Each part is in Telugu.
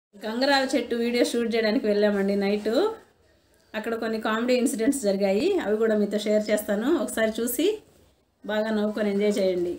గంగరావి చెట్టు వీడియో షూట్ చేయడానికి వెళ్ళామండి నైటు అక్కడ కొన్ని కామెడీ ఇన్సిడెంట్స్ జరిగాయి అవి కూడా మీతో షేర్ చేస్తాను ఒకసారి చూసి బాగా నవ్వుకొని ఎంజాయ్ చేయండి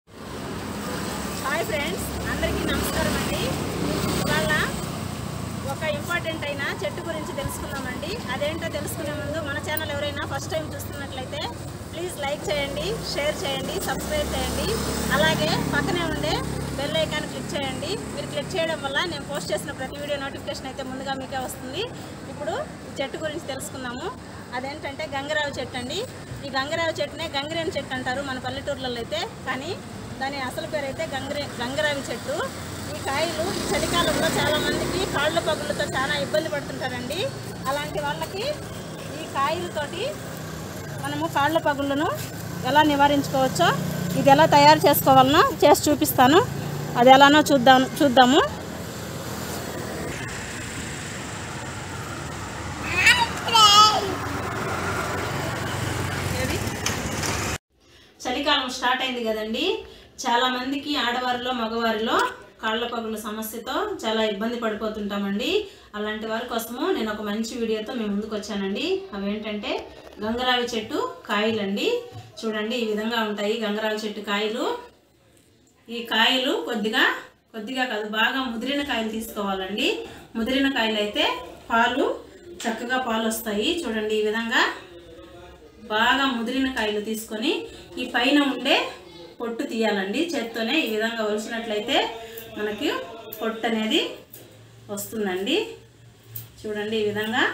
హాయ్ ఫ్రెండ్స్ అందరికీ నమస్కారం అండి ఇవాళ ఒక ఇంపార్టెంట్ అయిన చెట్టు గురించి తెలుసుకుందామండి అదేంటో తెలుసుకునే ముందు మన ఛానల్ ఎవరైనా ఫస్ట్ టైం చూస్తున్నట్లయితే ప్లీజ్ లైక్ చేయండి షేర్ చేయండి సబ్స్క్రైబ్ చేయండి అలాగే పక్కనే ఉండే బెల్ ఐకాన్ క్లిక్ చేయండి మీరు క్లిక్ చేయడం వల్ల నేను పోస్ట్ చేసిన ప్రతి వీడియో నోటిఫికేషన్ అయితే ముందుగా మీకే వస్తుంది ఇప్పుడు ఈ చెట్టు గురించి తెలుసుకుందాము అదేంటంటే గంగరావి చెట్టు అండి ఈ గంగరావి చెట్టునే గంగిరేని చెట్టు అంటారు మన పల్లెటూర్లలో అయితే కానీ దాని అసలు పేరు అయితే గంగరే గంగరావి చెట్టు ఈ కాయలు ఈ చలికాలంలో చాలా మందికి కాళ్ళ పగులతో చాలా ఇబ్బంది పడుతుంటారండి అలాంటి వాళ్ళకి ఈ కాయలతోటి మనము కాళ్ళ పగుళ్ళను ఎలా నివారించుకోవచ్చో ఇది ఎలా తయారు చేసుకోవాలనో చేసి చూపిస్తాను అది ఎలానో చూద్దాం చూద్దాము చలికాలం స్టార్ట్ అయింది కదండి చాలా మందికి ఆడవారిలో మగవారిలో కాళ్ళ పగుల సమస్యతో చాలా ఇబ్బంది పడిపోతుంటామండి అలాంటి వారి కోసము నేను ఒక మంచి వీడియోతో మేము ముందుకు వచ్చానండి అవి ఏంటంటే గంగరావి చెట్టు కాయలండి చూడండి ఈ విధంగా ఉంటాయి గంగరావి చెట్టు కాయలు ఈ కాయలు కొద్దిగా కొద్దిగా కాదు బాగా ముదిరిన కాయలు తీసుకోవాలండి ముదిరిన కాయలు అయితే పాలు చక్కగా పాలు వస్తాయి చూడండి ఈ విధంగా బాగా ముదిరిన కాయలు తీసుకొని ఈ పైన ఉండే పొట్టు తీయాలండి చేత్తోనే ఈ విధంగా ఒలిచినట్లయితే మనకి పొట్టు అనేది వస్తుందండి చూడండి ఈ విధంగా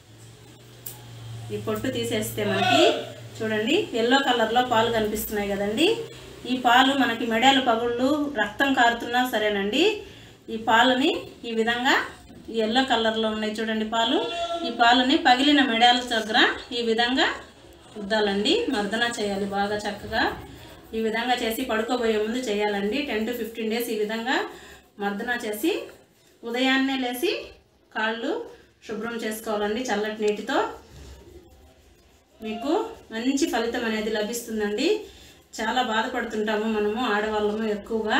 ఈ పొట్టు తీసేస్తే మనకి చూడండి ఎల్లో కలర్లో పాలు కనిపిస్తున్నాయి కదండి ఈ పాలు మనకి మెడలు పగుళ్ళు రక్తం కారుతున్నా సరేనండి ఈ పాలని ఈ విధంగా ఈ ఎల్లో కలర్లో ఉన్నాయి చూడండి పాలు ఈ పాలని పగిలిన మెడల దగ్గర ఈ విధంగా రుద్దాలండి మర్దన చేయాలి బాగా చక్కగా ఈ విధంగా చేసి పడుకోబోయే ముందు చేయాలండి టెన్ టు ఫిఫ్టీన్ డేస్ ఈ విధంగా మర్దన చేసి ఉదయాన్నే లేచి కాళ్ళు శుభ్రం చేసుకోవాలండి చల్లటి నీటితో మీకు మంచి ఫలితం అనేది లభిస్తుందండి చాలా బాధపడుతుంటాము మనము ఆడవాళ్ళము ఎక్కువగా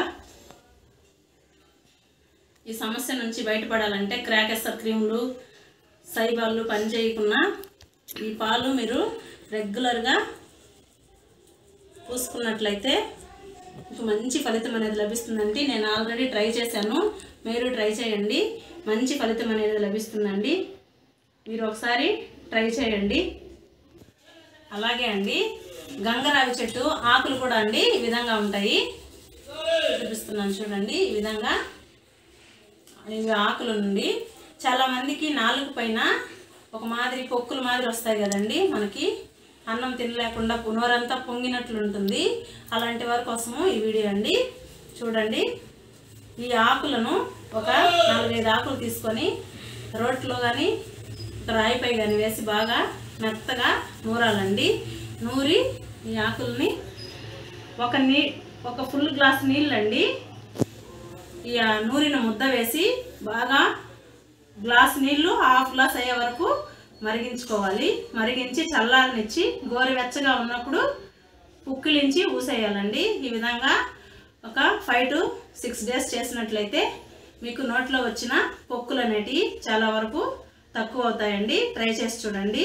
ఈ సమస్య నుంచి బయటపడాలంటే క్రాకెసర్ క్రీములు సైబాళ్ళు పనిచేయకున్నా ఈ పాలు మీరు రెగ్యులర్గా పూసుకున్నట్లయితే మీకు మంచి ఫలితం అనేది లభిస్తుందండి నేను ఆల్రెడీ ట్రై చేశాను మీరు ట్రై చేయండి మంచి ఫలితం అనేది లభిస్తుందండి మీరు ఒకసారి ట్రై చేయండి అలాగే అండి గంగరావి చెట్టు ఆకులు కూడా అండి ఈ విధంగా ఉంటాయి చూపిస్తున్నాను చూడండి ఈ విధంగా ఇవి ఆకులు నుండి చాలా మందికి నాలుగు పైన ఒక మాదిరి పొక్కులు మాదిరి వస్తాయి కదండి మనకి అన్నం తినలేకుండా పునోరంతా పొంగినట్లు ఉంటుంది అలాంటి వారి కోసము ఈ వీడియో అండి చూడండి ఈ ఆకులను ఒక నాలుగైదు ఆకులు తీసుకొని రోట్లో కానీ రాయిపై కానీ వేసి బాగా మెత్తగా నూరాలండి నూరి ఈ ఆకుల్ని ఒక నీ ఒక ఫుల్ గ్లాస్ నీళ్ళండి ఈ ఆ నూరిన ముద్ద వేసి బాగా గ్లాస్ నీళ్లు హాఫ్ గ్లాస్ అయ్యే వరకు మరిగించుకోవాలి మరిగించి చల్లారనిచ్చి గోరువెచ్చగా ఉన్నప్పుడు పుక్కిలించి ఊసేయాలండి ఈ విధంగా ఒక ఫైవ్ టు సిక్స్ డేస్ చేసినట్లయితే మీకు నోట్లో వచ్చిన పొక్కులు అనేటివి చాలా వరకు తక్కువ అవుతాయండి ట్రై చేసి చూడండి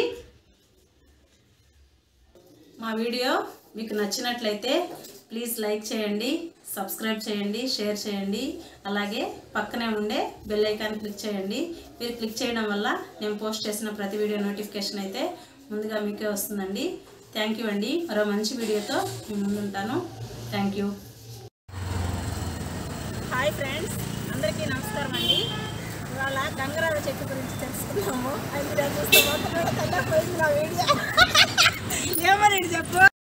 మా వీడియో మీకు నచ్చినట్లయితే ప్లీజ్ లైక్ చేయండి సబ్స్క్రైబ్ చేయండి షేర్ చేయండి అలాగే పక్కనే ఉండే బెల్ ఐకాన్ క్లిక్ చేయండి మీరు క్లిక్ చేయడం వల్ల నేను పోస్ట్ చేసిన ప్రతి వీడియో నోటిఫికేషన్ అయితే ముందుగా మీకే వస్తుందండి థ్యాంక్ యూ అండి మరో మంచి వీడియోతో మీ ముందుంటాను థ్యాంక్ యూ హాయ్ ఫ్రెండ్స్ అందరికీ నమస్కారం అండి ఇవాళ గంగరాల చెట్టు గురించి తెలుసుకున్నాము అది చూస్తే మొత్తం కూడా తగ్గకపోయింది నా వీడియో ఏమని చెప్పు